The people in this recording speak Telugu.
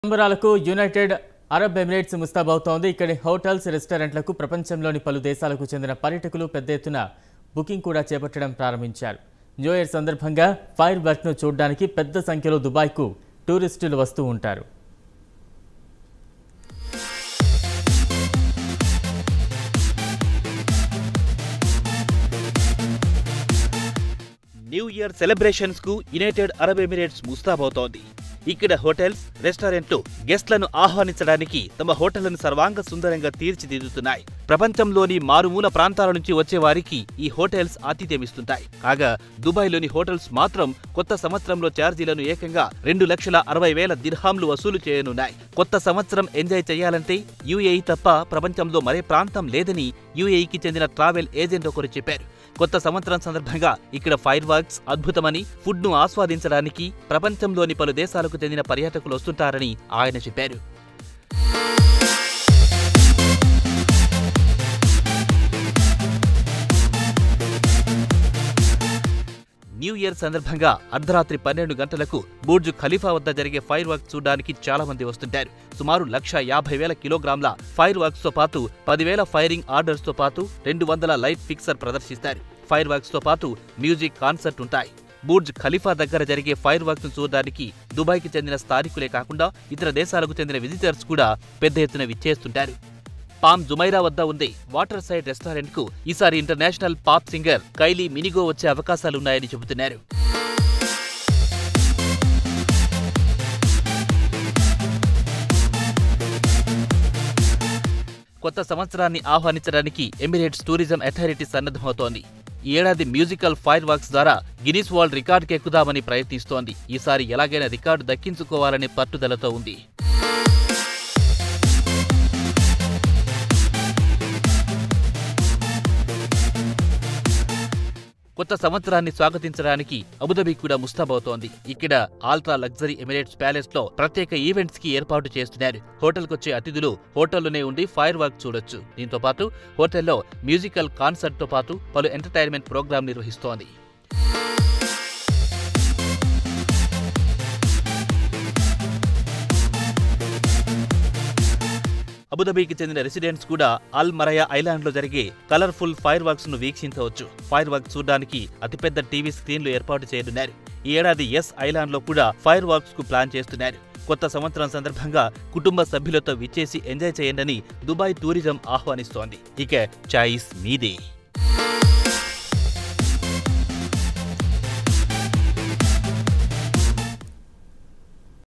సంబరాలకు యునైటెడ్ అరబ్ ఎమిరేట్స్ ముస్తాబవుతోంది ఇక్కడి హోటల్స్ రెస్టారెంట్లకు ప్రపంచంలోని పలు దేశాలకు చెందిన పర్యాటకులు పెద్ద ఎత్తున బుకింగ్ కూడా చేపట్టడం ప్రారంభించారు న్యూ ఇయర్ సందర్భంగా ఫైర్ వర్క్ను చూడడానికి పెద్ద సంఖ్యలో దుబాయ్కు టూరిస్టులు వస్తూ ఉంటారు న్యూ ఇయర్ సెలబ్రేషన్స్ కు యునైటెడ్ అరబ్ ఎమిరేట్స్ ముస్తాబవుతోంది ఇక్కడ హోటల్స్ రెస్టారెంట్లు గెస్ట్లను ఆహ్వానించడానికి తమ హోటళ్లను సర్వాంగ సుందరంగా తీర్చిదిద్దుతున్నాయి ప్రపంచంలోని మారుమూల ప్రాంతాల నుంచి వచ్చే వారికి ఈ హోటల్స్ ఆతిథ్యమిస్తుంటాయి కాగా దుబాయ్లోని హోటల్స్ మాత్రం కొత్త సంవత్సరంలో ఛార్జీలను ఏకంగా రెండు లక్షల అరవై వేల దిర్హాంలు వసూలు చేయనున్నాయి కొత్త సంవత్సరం ఎంజాయ్ చేయాలంటే యూఏఈ తప్ప ప్రపంచంలో మరే ప్రాంతం లేదని యూఏఈకి చెందిన ట్రావెల్ ఏజెంట్ ఒకరు చెప్పారు కొత్త సంవత్సరం సందర్భంగా ఇక్కడ ఫైర్ వర్క్స్ అద్భుతమని ఫుడ్ ను ఆస్వాదించడానికి ప్రపంచంలోని పలు దేశాలకు చెందిన పర్యాటకులు వస్తుంటారని ఆయన చెప్పారు న్యూ ఇయర్ సందర్భంగా అర్ధరాత్రి పన్నెండు గంటలకు బూర్జ్ ఖలీఫా వద్ద జరిగే ఫైర్ వర్క్ చూడడానికి చాలా మంది వస్తుంటారు సుమారు లక్ష యాభై వేల కిలోగ్రాముల ఫైర్ వర్క్స్ తో పాటు పదివేల ఫైరింగ్ ఆర్డర్స్ తో పాటు రెండు వందల లైట్ ఫిక్సర్ ప్రదర్శిస్తారు ఫైర్ వర్క్స్ తో పాటు మ్యూజిక్ కాన్సర్ట్ ఉంటాయి బూర్జ్ ఖలీఫా దగ్గర జరిగే ఫైర్ వర్క్స్ ను చూడడానికి దుబాయ్కి చెందిన స్థానికులే కాకుండా ఇతర దేశాలకు చెందిన విజిటర్స్ కూడా పెద్ద ఎత్తున విచ్చేస్తుంటారు పామ్ జుమైరా వద్ద ఉండే వాటర్ సైడ్ రెస్టారెంట్ కు ఈసారి international pop singer Kylie Minogue వచ్చే అవకాశాలున్నాయని చెబుతున్నారు కొత్త సంవత్సరాన్ని ఆహ్వానించడానికి ఎమిరేట్స్ టూరిజం అథారిటీ సన్నద్ధమవుతోంది ఈ ఏడాది మ్యూజికల్ ఫైర్ వర్క్స్ ద్వారా గిన్నిస్ వరల్డ్ రికార్డుకి ఎక్కుదామని ప్రయత్నిస్తోంది ఈసారి ఎలాగైనా రికార్డు దక్కించుకోవాలనే పట్టుదలతో ఉంది కొత్త సంవత్సరాన్ని స్వాగతించడానికి అబుదాబి కూడా ముస్తాబవుతోంది ఇక్కడ ఆల్ట్రా లగ్జరీ ఎమిరేట్స్ ప్యాలెస్ లో ప్రత్యేక ఈవెంట్స్ కి ఏర్పాటు చేస్తున్నారు హోటల్ కొచ్చే అతిథులు హోటల్లోనే ఉండి ఫైర్ వర్క్ చూడొచ్చు దీంతో పాటు హోటల్లో మ్యూజికల్ కాన్సర్ట్ తో పాటు పలు ఎంటర్టైన్మెంట్ ప్రోగ్రాం నిర్వహిస్తోంది అబుదాబికి చెందిన రెసిడెంట్స్ కూడా అల్ మరయా ఐలాండ్ లో జరిగే కలర్ఫుల్ ఫైర్ వర్క్స్ ను వీక్షించవచ్చు ఫైర్ వర్క్స్ చూడడానికి అతిపెద్ద టీవీ స్క్రీన్లు ఏర్పాటు చేయనున్నారు ఈ ఏడాది ఎస్ ఐలాండ్ లో కూడా ఫైర్ వర్క్స్ కు ప్లాన్ చేస్తున్నారు కొత్త సంవత్సరం సందర్భంగా కుటుంబ సభ్యులతో విచ్చేసి ఎంజాయ్ చేయండి దుబాయ్ టూరిజం ఆహ్వానిస్తోంది ఇక చాయిస్ మీదే